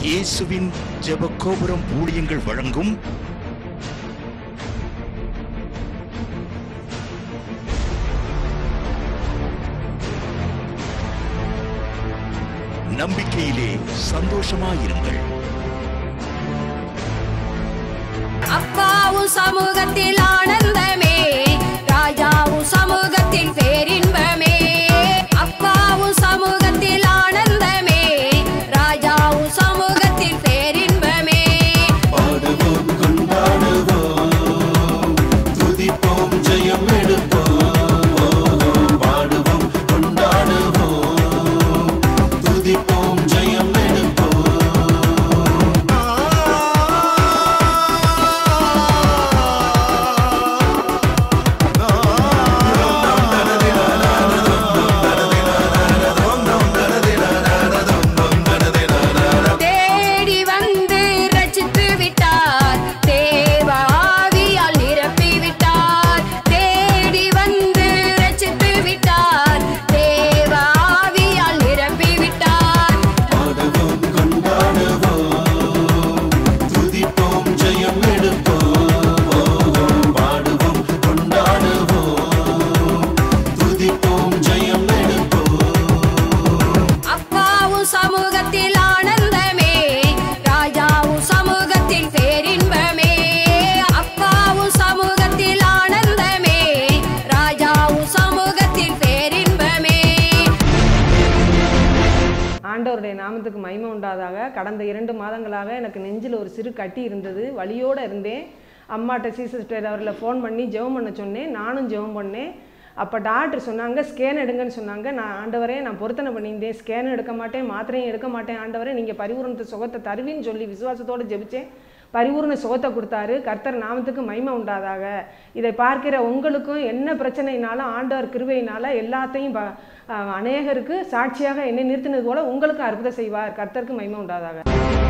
இயேசுவின் ஜெப கோபுரம் ஊழியங்கள் வழங்கும் நம்பிக்கையிலே சந்தோஷமாயிருங்கள் அப்பாவும் சமூகத்தில் ஆனந்தமே ராஜாவும் சமூகத்தில் பேரின்பமே அப்பாவும் சமூகத்தில் ஆனந்தமே ராஜாவும் சமூகத்தில் பேரின்பமே பாடுவோம் கொண்டாடுவோம் துதிப்போம் ஜெயம் எடுப்போம் பாடுவோம் கொண்டாடுவோம் துதிப்போம் ஜெயம் எடுப்போம் தேடி வந்து ரட்சித்து விட்டார் தேவ ஆவியால் நிரப்பி விட்டார் தேடி வந்து ரட்சித்து விட்டார் தேவ ஆவியால் நிரப்பி விட்டார் பாடுவோம் கொண்டாடுவோம் துதிப்போம் ஜெயம் எடுப்போம் பாடுவோம் கொண்டாடுவோம் துதிப்போம் ஜெயம் எடுப்போம் அப்பாவும் சமூகத்தில் ஆனந்தமே ராஜாவும் சமூகத்தில் பேரின்பமே அப்பாவும் சமூகத்தில் ஆனந்தமே ராஜாவும் சமூகத்தில் பேரின்பமே ஆண்டவருடைய நாமத்துக்கு மகிமை உண்டாதாக கடந்த இரண்டு மாதங்களாக எனக்கு நெஞ்சில் ஒரு சிறு கட்டி இருந்தது வலியோடு இருந்தேன் அம்மாட்ட சீசர் அவரில் ஃபோன் பண்ணி ஜெபம் பண்ண சொன்னேன் நானும் ஜெபம் பண்ணேன் அப்போ டாக்டர் சொன்னாங்க ஸ்கேன் எடுங்கன்னு சொன்னாங்க நான் ஆண்டவரே நான் பொருத்தனை பண்ணியிருந்தேன் ஸ்கேன் எடுக்க மாட்டேன் மாத்திரையும் எடுக்க மாட்டேன் ஆண்டவரே நீங்கள் பரிபூரணத்தை சுகத்தை தருவின்னு சொல்லி விசுவாசத்தோடு ஜெபிச்சேன் பரிபூர்ண சுகத்தை கொடுத்தாரு கர்த்தர் நாமத்துக்கு மகிமை உண்டாதாக இதை பார்க்கிற உங்களுக்கும் என்ன பிரச்சனைனாலும் ஆண்டவர் கிருபையினால எல்லாத்தையும் ப- அஹ் அநேகருக்கு சாட்சியாக என்னை நிறுத்தினது போல உங்களுக்கு அற்புதம் செய்வார் கர்த்தருக்கு மகிமை உண்டாதாக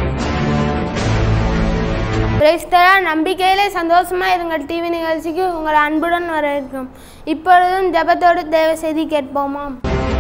பிரைஸ்தரா நம்பிக்கையிலே சந்தோஷமா இருங்கள் டிவி நிகழ்ச்சிக்கு உங்கள் அன்புடன் வரவேற்கும் இப்பொழுதும் ஜெபத்தோடு தேவ செய்தி கேட்போமாம்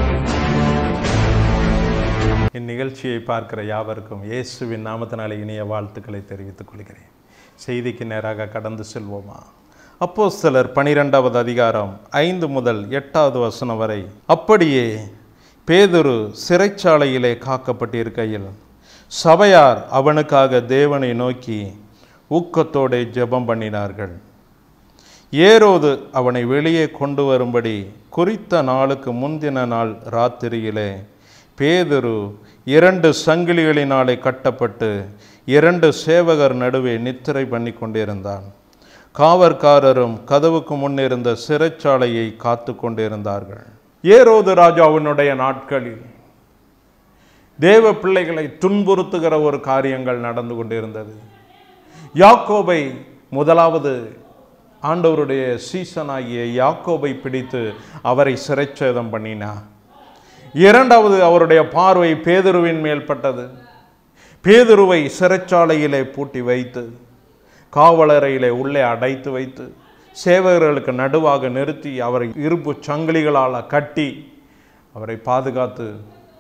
இந்நிகழ்ச்சியை பார்க்கிற யாவருக்கும் இயேசுவின் நாமத்தினாலே இனிய வாழ்த்துக்களை தெரிவித்துக் கொள்கிறேன் செய்திக்கு நேராக கடந்து செல்வோமா அப்போஸ்தலர் பனிரெண்டாவது அதிகாரம் ஐந்து முதல் எட்டாவது வசனம் வரை அப்படியே பேதுரு சிறைச்சாலையிலே காக்கப்பட்டிருக்கையில் சபையார் அவனுக்காக தேவனை நோக்கி ஊக்கத்தோടെ ஜெபம் பண்ணினார்கள் ஏரோது அவனை வெளியே கொண்டு வரும்படி குறித்த நாளுக்கு முந்தின நாள் ராத்திரியிலே பேதுரு இரண்டு சங்கிலிகளினாலே கட்டப்பட்டு இரண்டு சேவகர் நடுவே நித்திரை பண்ணி கொண்டிருந்தான் காவற்காரரும் கதவுக்கு முன்னிருந்த சிறைச்சாலையை காத்து கொண்டிருந்தார்கள் ஏரோது ராஜாவினுடைய நாட்களில் தேவ பிள்ளைகளை துன்புறுத்துகிற ஒரு காரியங்கள் நடந்து கொண்டிருந்தது யாக்கோபை முதலாவது ஆண்டவருடைய சீசனாகிய யாக்கோபை பிடித்து அவரை சிறைச்சேதம் பண்ணினார் இரண்டாவது அவருடைய பார்வை பேதுருவின் மேல் பட்டது பேதுருவை சிறைச்சாலையிலே பூட்டி வைத்து காவலறையிலே உள்ளே அடைத்து வைத்து சேவகர்களுக்கு நடுவாக நிறுத்தி அவரை இருப்பு சங்கிலிகளால் கட்டி அவரை பாதுகாத்து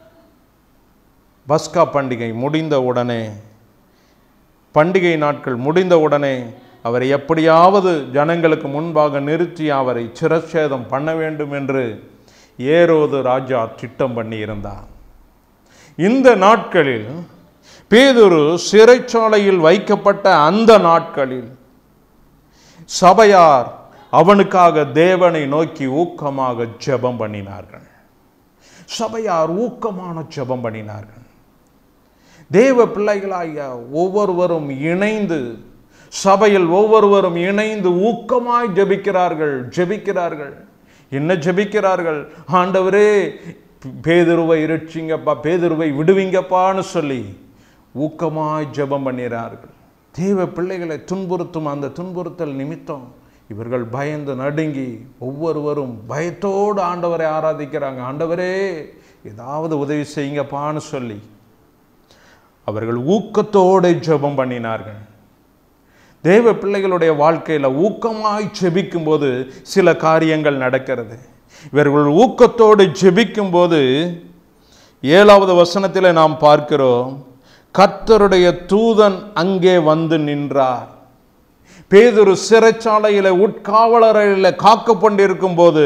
பஸ்கா பண்டிகை முடிந்த உடனே பண்டிகை நாட்கள் முடிந்த உடனே அவரை எப்படியாவது ஜனங்களுக்கு முன்பாக நிறுத்தி அவரை சிரச்சேதம் பண்ண வேண்டும் என்று ஏரோது ராஜா திட்டம் பண்ணியிருந்தார் இந்த நாட்களில் பேதுரு சிறைச்சாலையில் வைக்கப்பட்ட அந்த நாட்களில் சபையார் அவனுக்காக தேவனை நோக்கி ஊக்கமாக ஜெபம் பண்ணினார்கள் சபையார் ஊக்கமான ஜெபம் பண்ணினார்கள் தேவ பிள்ளைகளாகிய ஒவ்வொருவரும் இணைந்து சபையில் ஒவ்வொருவரும் இணைந்து ஊக்கமாய் ஜெபிக்கிறார்கள் ஜெபிக்கிறார்கள் என்ன ஜெபிக்கிறார்கள் ஆண்டவரே பேதுருவை ரட்சிங்கப்பா பேதுருவை விடுவிங்கப்பான்னு சொல்லி ஊக்கமாய் ஜெபம் பண்ணிறார்கள் தேவ பிள்ளைகளை துன்புறுத்தும் அந்த துன்புறுத்தல் நிமித்தம் இவர்கள் பயந்து நடுங்கி ஒவ்வொருவரும் பயத்தோடு ஆண்டவரை ஆராதிக்கிறாங்க ஆண்டவரே ஏதாவது உதவி செய்யுங்கப்பான்னு சொல்லி அவர்கள் ஊக்கத்தோடு ஜெபம் பண்ணினார்கள் தேவ பிள்ளைகளுடைய வாழ்க்கையில் ஊக்கமாய் ஜெபிக்கும்போது சில காரியங்கள் நடக்கிறது இவர்கள் ஊக்கத்தோடு ஜெபிக்கும்போது ஏழாவது வசனத்தில் நாம் பார்க்கிறோம் கர்த்தருடைய தூதன் அங்கே வந்து நின்றார் பேதுரு சிறைச்சாலையில் உட்காவலரையில் காக்கப்பட்டிருக்கும் போது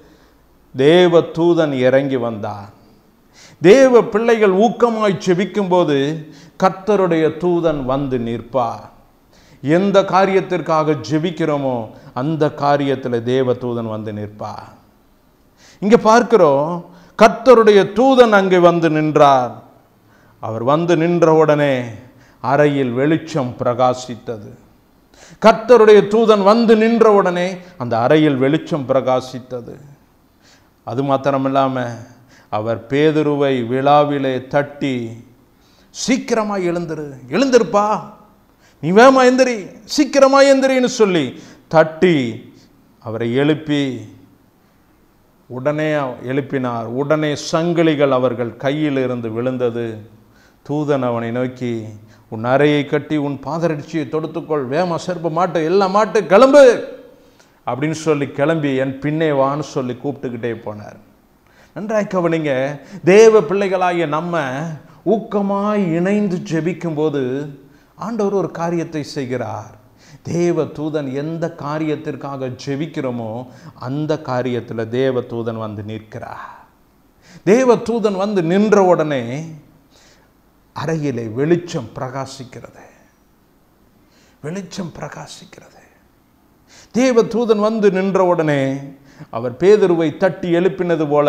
தேவ தூதன் இறங்கி வந்தார் தேவ பிள்ளைகள் ஊக்கமாய் செபிக்கும் போது கர்த்தருடைய தூதன் வந்து நிற்பார் எந்த காரியத்திற்காக ஜெபிக்கிறோமோ அந்த காரியத்தில் தேவ தூதன் வந்து நிற்பார் இங்க பார்க்கிறோம் கர்த்தருடைய தூதன் அங்கே வந்து நின்றார் அவர் வந்து நின்ற உடனே அறையில் வெளிச்சம் பிரகாசித்தது கர்த்தருடைய தூதன் வந்து நின்ற உடனே அந்த அறையில் வெளிச்சம் பிரகாசித்தது அது மாத்திரமில்லாம அவர் பேதுருவை விழாவிலே தட்டி சீக்கிரமா எழுந்திரு எழுந்திருப்பா நீ வேமா எந்திரி சீக்கிரமா எந்திரின்னு சொல்லி தட்டி அவரை எழுப்பி உடனே எழுப்பினார் உடனே சங்கிலிகள் அவர்கள் கையில் இருந்து விழுந்தது தூதன் அவனை நோக்கி உன் அறையை கட்டி உன் பாதரட்சியை தொடுத்துக்கொள் வேமா செருப்பு மாட்டு எல்லா மாட்டு கிளம்பு அப்படின்னு சொல்லி கிளம்பி என் பின்னே வான்னு சொல்லி கூப்பிட்டுக்கிட்டே போனார் நன்றாய் கவனிங்க தேவ பிள்ளைகளாகிய நம்ம ஊக்கமாய் இணைந்து ஜெபிக்கும்போது ஆண்டவர் ஒரு காரியத்தை செய்கிறார் தேவ தூதன் எந்த காரியத்திற்காக ஜெபிக்கிறோமோ அந்த காரியத்தில் தேவ தூதன் வந்து நிற்கிறார் தேவ தூதன் வந்து நின்ற உடனே அறையிலே வெளிச்சம் பிரகாசிக்கிறது வெளிச்சம் பிரகாசிக்கிறது தேவ தூதன் வந்து நின்ற உடனே அவர் பேதுருவை தட்டி எழுப்பினது போல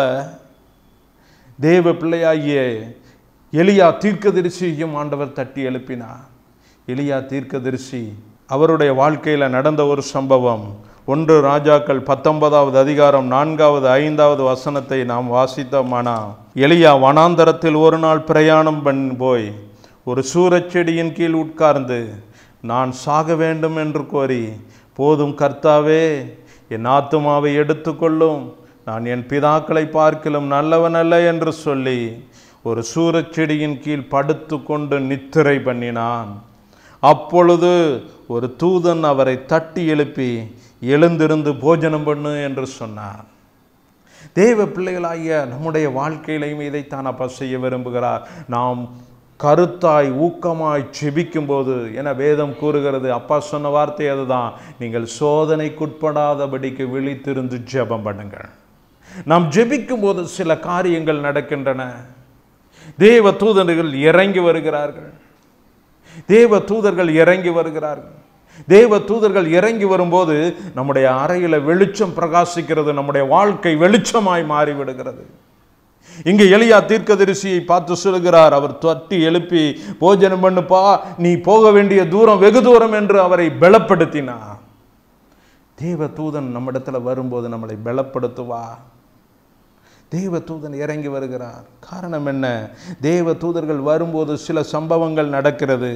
தேவ பிள்ளையாகிய எலியா தீர்க்கதரிசியையும் ஆண்டவர் தட்டி எழுப்பினார் எலியா தீர்க்கதரிசி அவருடைய வாழ்க்கையில் நடந்த ஒரு சம்பவம் ஒன்று ராஜாக்கள் பத்தொன்பதாவது அதிகாரம் நான்காவது ஐந்தாவது வசனத்தை நாம் வாசித்தோமானா எலியா வனாந்தரத்தில் ஒரு நாள் பிரயாணம் பண்ணி போய் ஒரு சூரச்செடியின் கீழ் உட்கார்ந்து நான் சாக வேண்டும் என்று கோரி போதும் கர்த்தாவே என் ஆத்துமாவை எடுத்துக்கொள்ளும் நான் என் பிதாக்களை பார்க்கிலும் நல்லவன் அல்ல என்று சொல்லி ஒரு சூரச்செடியின் கீழ் படுத்து கொண்டு நித்திரை பண்ணினான் அப்பொழுது ஒரு தூதன் அவரை தட்டி எழுப்பி எழுந்திருந்து போஜனம் பண்ணு என்று சொன்னார் தேவ பிள்ளைகளாகிய நம்முடைய வாழ்க்கையிலையும் இதைத்தான் அப்பா செய்ய விரும்புகிறார் நாம் கருத்தாய் ஊக்கமாய் செபிக்கும் போது என வேதம் கூறுகிறது அப்பா சொன்ன வார்த்தை அதுதான் நீங்கள் சோதனைக்குட்படாதபடிக்கு விழித்திருந்து ஜெபம் பண்ணுங்கள் நாம் ஜெபிக்கும் போது சில காரியங்கள் நடக்கின்றன தேவ தூதர்கள் இறங்கி வருகிறார்கள் தேவ தூதர்கள் இறங்கி வருகிறார்கள் தேவ தூதர்கள் இறங்கி வரும்போது நம்முடைய அறையில் வெளிச்சம் பிரகாசிக்கிறது நம்முடைய வாழ்க்கை வெளிச்சமாய் மாறிவிடுகிறது இங்கே எலியா தீர்க்கதரிசியை பார்த்து சொல்கிறார் அவர் தட்டி எழுப்பி போஜனம் பண்ணுப்பா நீ போக வேண்டிய தூரம் வெகு தூரம் என்று அவரை பலப்படுத்தினார் தேவ தூதன் நம்மிடத்துல வரும்போது நம்மளை பலப்படுத்துவா தேவ தூதன் இறங்கி வருகிறார் காரணம் என்ன தேவ தூதர்கள் வரும்போது சில சம்பவங்கள் நடக்கிறது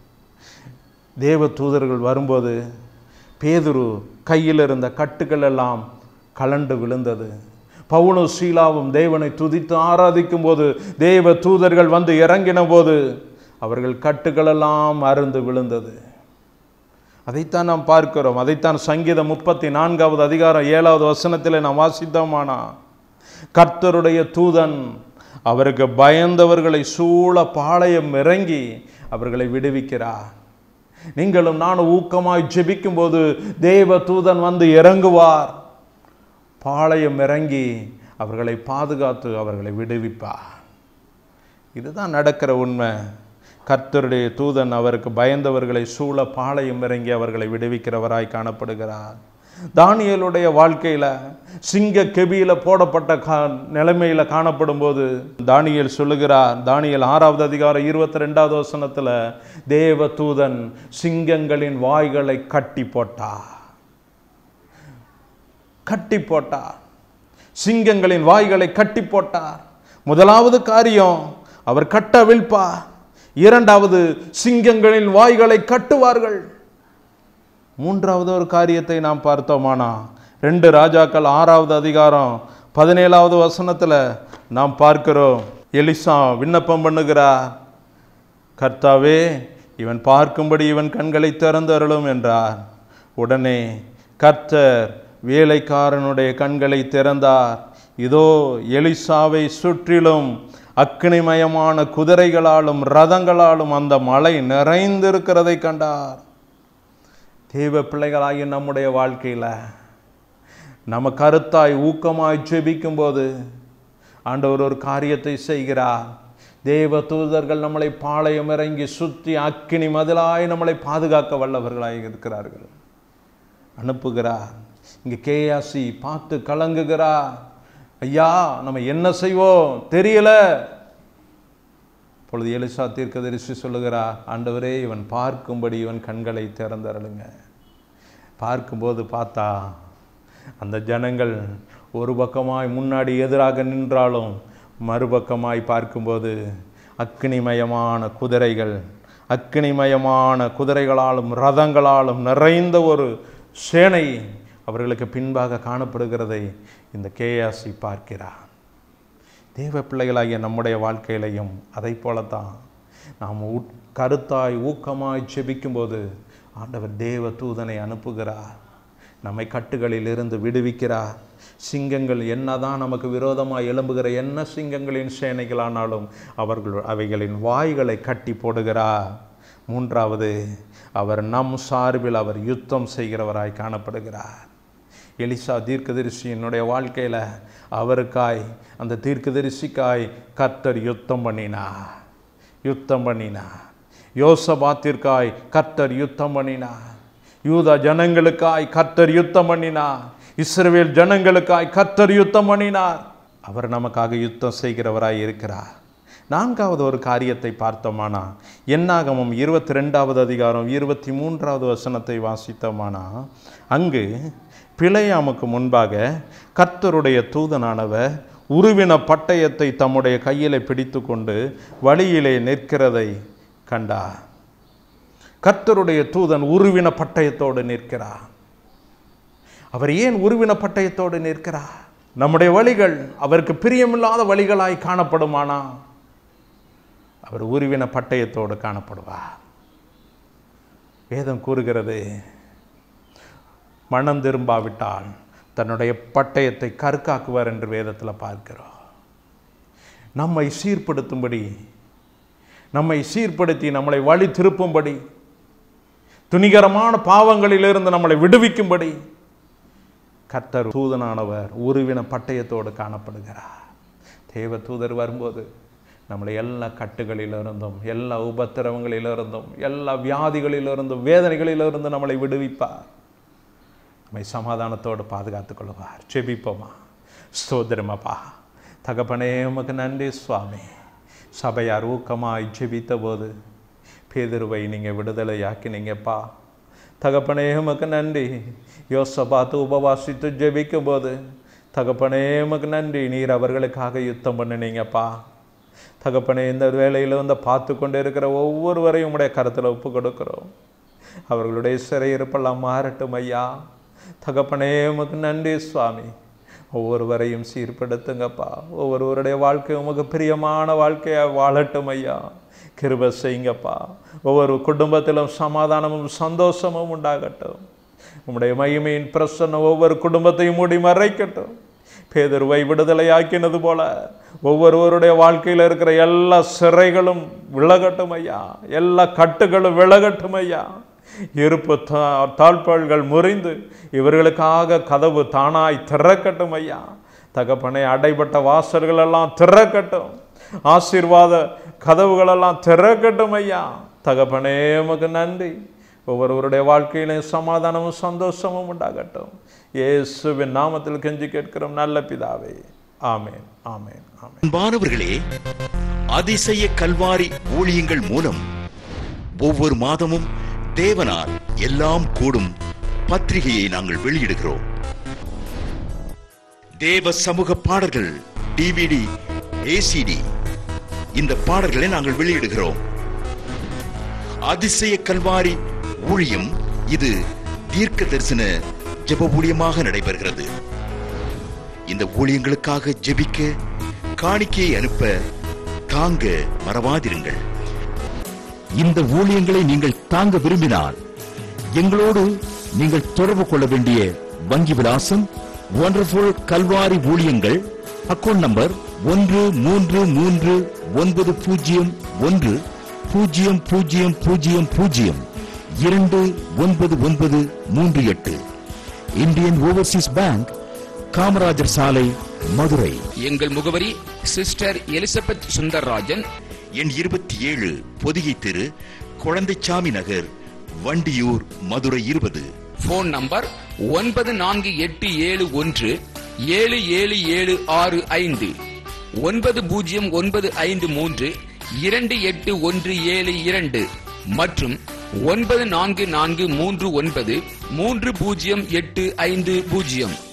தேவ தூதர்கள் வரும்போது பேதுரு கையில் இருந்த கட்டுகள் எல்லாம் கலண்டு விழுந்தது பவுனும் சீலாவும் தேவனை துதித்து ஆராதிக்கும் போது தேவ தூதர்கள் வந்து இறங்கின போது அவர்கள் கட்டுகளெல்லாம் அருந்து விழுந்தது அதைத்தான் நாம் பார்க்கிறோம் அதைத்தான் சங்கீதம் முப்பத்தி நான்காவது அதிகாரம் ஏழாவது வசனத்தில் நாம் வாசித்தோமானா கர்த்தருடைய தூதன் அவருக்கு பயந்தவர்களை சூழ பாளையம் இறங்கி அவர்களை விடுவிக்கிறார் நீங்களும் நானும் ஊக்கமாய் ஜெபிக்கும் போது தேவ தூதன் வந்து இறங்குவார் பாளையம் இறங்கி அவர்களை பாதுகாத்து அவர்களை விடுவிப்பார் இதுதான் நடக்கிற உண்மை கர்த்தருடைய தூதன் அவருக்கு பயந்தவர்களை சூழ பாளையம் இறங்கி அவர்களை விடுவிக்கிறவராய் காணப்படுகிறார் தானியலுடைய வாழ்க்கையில் சிங்க கெபியில போடப்பட்ட கா நிலைமையில காணப்படும் போது தானியல் சொல்லுகிறார் தானியல் ஆறாவது அதிகாரம் இருபத்தி ரெண்டாவது வசனத்தில் தேவ தூதன் சிங்கங்களின் வாய்களை கட்டி போட்டார் கட்டி போட்டார் சிங்கங்களின் வாய்களை கட்டி போட்டார் முதலாவது காரியம் அவர் கட்ட விழ்ப்பார் இரண்டாவது சிங்கங்களின் வாய்களை கட்டுவார்கள் மூன்றாவது ஒரு காரியத்தை நாம் பார்த்தோமானா ரெண்டு ராஜாக்கள் ஆறாவது அதிகாரம் பதினேழாவது வசனத்தில் நாம் பார்க்கிறோம் எலிசா விண்ணப்பம் பண்ணுகிறார் கர்த்தாவே இவன் பார்க்கும்படி இவன் கண்களை திறந்தருளும் என்றார் உடனே கர்த்தர் வேலைக்காரனுடைய கண்களை திறந்தார் இதோ எலிசாவை சுற்றிலும் அக்கினிமயமான குதிரைகளாலும் ரதங்களாலும் அந்த மலை நிறைந்திருக்கிறதை கண்டார் தேவ பிள்ளைகளாகிய நம்முடைய வாழ்க்கையில் நம்ம கருத்தாய் ஊக்கமாய் ஜெபிக்கும் போது ஆண்டவர் ஒரு காரியத்தை செய்கிறார் தேவ தூதர்கள் நம்மளை பாளையம் இறங்கி சுற்றி அக்கினி மதிலாய் நம்மளை பாதுகாக்க வல்லவர்களாய் இருக்கிறார்கள் அனுப்புகிறார் இங்கே கேயாசி பார்த்து கலங்குகிறார் ஐயா நம்ம என்ன செய்வோம் தெரியல பொழுது எலிசா தீர்க்கதரிசி சொல்லுகிறார் ஆண்டவரே இவன் பார்க்கும்படி இவன் கண்களை திறந்தருளுங்க பார்க்கும்போது பார்த்தா அந்த ஜனங்கள் ஒரு பக்கமாய் முன்னாடி எதிராக நின்றாலும் மறுபக்கமாய் பார்க்கும்போது அக்கினிமயமான குதிரைகள் அக்கினிமயமான குதிரைகளாலும் ரதங்களாலும் நிறைந்த ஒரு சேனை அவர்களுக்கு பின்பாக காணப்படுகிறதை இந்த கேயாசி பார்க்கிறார் தேவ பிள்ளைகளாகிய நம்முடைய வாழ்க்கையிலையும் அதை போலத்தான் நாம் உட் கருத்தாய் ஊக்கமாய் செபிக்கும்போது ஆண்டவர் தேவ தூதனை அனுப்புகிறார் நம்மை கட்டுகளில் இருந்து விடுவிக்கிறார் சிங்கங்கள் என்னதான் நமக்கு விரோதமாக எழும்புகிற என்ன சிங்கங்களின் சேனைகளானாலும் அவர்கள் அவைகளின் வாய்களை கட்டி போடுகிறார் மூன்றாவது அவர் நம் சார்பில் அவர் யுத்தம் செய்கிறவராய் காணப்படுகிறார் எலிசா தீர்க்கதரிசியினுடைய வாழ்க்கையில் அவருக்காய் அந்த தீர்க்கதரிசிக்காய் கர்த்தர் யுத்தம் பண்ணினார் யுத்தம் பண்ணினார் யோசபாத்திற்காய் கர்த்தர் யுத்தம் பண்ணினார் யூதா ஜனங்களுக்காய் கர்த்தர் யுத்தம் பண்ணினார் இஸ்ரவேல் ஜனங்களுக்காய் கர்த்தர் யுத்தம் பண்ணினார் அவர் நமக்காக யுத்தம் செய்கிறவராய் இருக்கிறார் நான்காவது ஒரு காரியத்தை பார்த்தோமானா என்னாகமம் இருபத்தி ரெண்டாவது அதிகாரம் இருபத்தி மூன்றாவது வசனத்தை வாசித்தோமானா அங்கு பிழையாமுக்கு முன்பாக கர்த்தருடைய தூதனானவர் உருவின பட்டயத்தை தம்முடைய கையிலே பிடித்து கொண்டு வழியிலே நிற்கிறதை கண்டார் கர்த்தருடைய தூதன் உருவின பட்டயத்தோடு நிற்கிறார் அவர் ஏன் உருவின பட்டயத்தோடு நிற்கிறார் நம்முடைய வழிகள் அவருக்கு பிரியமில்லாத வழிகளாய் காணப்படுமானா அவர் உருவின பட்டயத்தோடு காணப்படுவார் வேதம் கூறுகிறது மனம் திரும்பாவிட்டால் தன்னுடைய பட்டயத்தை கருக்காக்குவார் என்று வேதத்தில் பார்க்கிறோம் நம்மை சீர்படுத்தும்படி நம்மை சீர்படுத்தி நம்மளை வழி திருப்பும்படி துணிகரமான பாவங்களிலிருந்து நம்மளை விடுவிக்கும்படி கர்த்தர் தூதனானவர் உருவின பட்டயத்தோடு காணப்படுகிறார் தேவ தூதர் வரும்போது நம்மளை எல்லா கட்டுகளிலிருந்தும் எல்லா உபத்திரவங்களிலிருந்தும் எல்லா வியாதிகளிலிருந்தும் வேதனைகளிலிருந்தும் நம்மளை விடுவிப்பார் நம்மை சமாதானத்தோடு பாதுகாத்துக் கொள்வார் செபிப்போமா ஸ்தோத்திரமப்பா தகப்பனே உமக்கு நன்றி சுவாமி சபையார் ஊக்கமாய் ஜெபித்த போது பேதுருவை நீங்கள் விடுதலையாக்கினீங்கப்பா தகப்பனே உமக்கு நன்றி யோசபாத்து உபவாசித்து ஜெபிக்கும் போது தகப்பனே உமக்கு நன்றி நீர் அவர்களுக்காக யுத்தம் பண்ணினீங்கப்பா தகப்பனே இந்த வேலையில் வந்து பார்த்து கொண்டு இருக்கிற ஒவ்வொருவரையும் உடைய கருத்தில் ஒப்பு கொடுக்கிறோம் அவர்களுடைய சிறையிருப்பெல்லாம் மாறட்டும் ஐயா தகப்பனே உமக்கு நன்றி சுவாமி ஒவ்வொருவரையும் சீர்படுத்துங்கப்பா ஒவ்வொருவருடைய வாழ்க்கை உமக்கு பிரியமான வாழ்க்கையாக வாழட்டும் ஐயா கிருப செய்யுங்கப்பா ஒவ்வொரு குடும்பத்திலும் சமாதானமும் சந்தோஷமும் உண்டாகட்டும் உம்முடைய மகிமையின் பிரசன்னம் ஒவ்வொரு குடும்பத்தையும் மூடி மறைக்கட்டும் பேதருவை விடுதலையாக்கினது போல ஒவ்வொருவருடைய வாழ்க்கையில் இருக்கிற எல்லா சிறைகளும் விலகட்டும் ஐயா எல்லா கட்டுகளும் விலகட்டும் ஐயா இருப்பு தா- தாழ்பாள்கள் முறிந்து இவர்களுக்காக கதவு தானாய் திறக்கட்டும் ஐயா தகப்பனை அடைபட்ட வாசல்கள் எல்லாம் திறக்கட்டும் ஆசீர்வாத கதவுகளெல்லாம் திறக்கட்டும் ஐயா தகப்பனே உமக்கு நன்றி ஒவ்வொருவருடைய வாழ்க்கையிலும் சமாதானமும் சந்தோஷமும் உண்டாகட்டும் இயேசுவின் நாமத்தில் கெஞ்சி கேட்கிறோம் நல்ல பிதாவே ஆமென் ஆமென் ஆமென் அன்பானவர்களே அதிசய கல்வாரி ஊழியங்கள் மூலம் ஒவ்வொரு மாதமும் தேவனால் எல்லாம் கூடும் பத்திரிகையை நாங்கள் வெளியிடுகிறோம் தேவ சமூக பாடல்கள் டிவிடி ஏசிடி இந்த பாடல்களை நாங்கள் வெளியிடுகிறோம் அதிசய கல்வாரி ஊழியம் இது தீர்க்க தரிசன ஜெப ஊழியமாக நடைபெறுகிறது இந்த ஊழியங்களுக்காக ஜெபிக்க காணிக்கையை அனுப்ப தாங்க மறவாதிருங்கள் இந்த ஊழியங்களை நீங்கள் தாங்க விரும்பினால் எங்களோடு நீங்கள் தொடர்பு கொள்ள வேண்டிய வங்கி விலாசம் ஒண்டர்ஃபுல் கல்வாரி ஊழியங்கள் அக்கவுண்ட் நம்பர் ஒன்று மூன்று மூன்று ஒன்பது பூஜ்ஜியம் ஒன்று பூஜ்ஜியம் பூஜ்ஜியம் பூஜ்ஜியம் பூஜ்ஜியம் இரண்டு ஒன்பது ஒன்பது மூன்று எட்டு இந்தியன் ஓவர்சீஸ் பேங்க் காமராஜர் சாலை மதுரை எங்கள் முகவரி சிஸ்டர் எலிசபெத் சுந்தர்ராஜன் எண் இருபத்தி ஏழு பொதிகை தெரு குழந்தைச்சாமி நகர் வண்டியூர் மதுரை இருபது போன் நம்பர் ஒன்பது நான்கு எட்டு ஏழு ஒன்று ஏழு ஏழு ஏழு ஆறு ஐந்து ஒன்பது பூஜ்ஜியம் ஒன்பது ஐந்து மூன்று இரண்டு எட்டு ஒன்று ஏழு இரண்டு மற்றும் ஒன்பது நான்கு நான்கு மூன்று ஒன்பது மூன்று பூஜ்ஜியம் எட்டு ஐந்து பூஜ்ஜியம்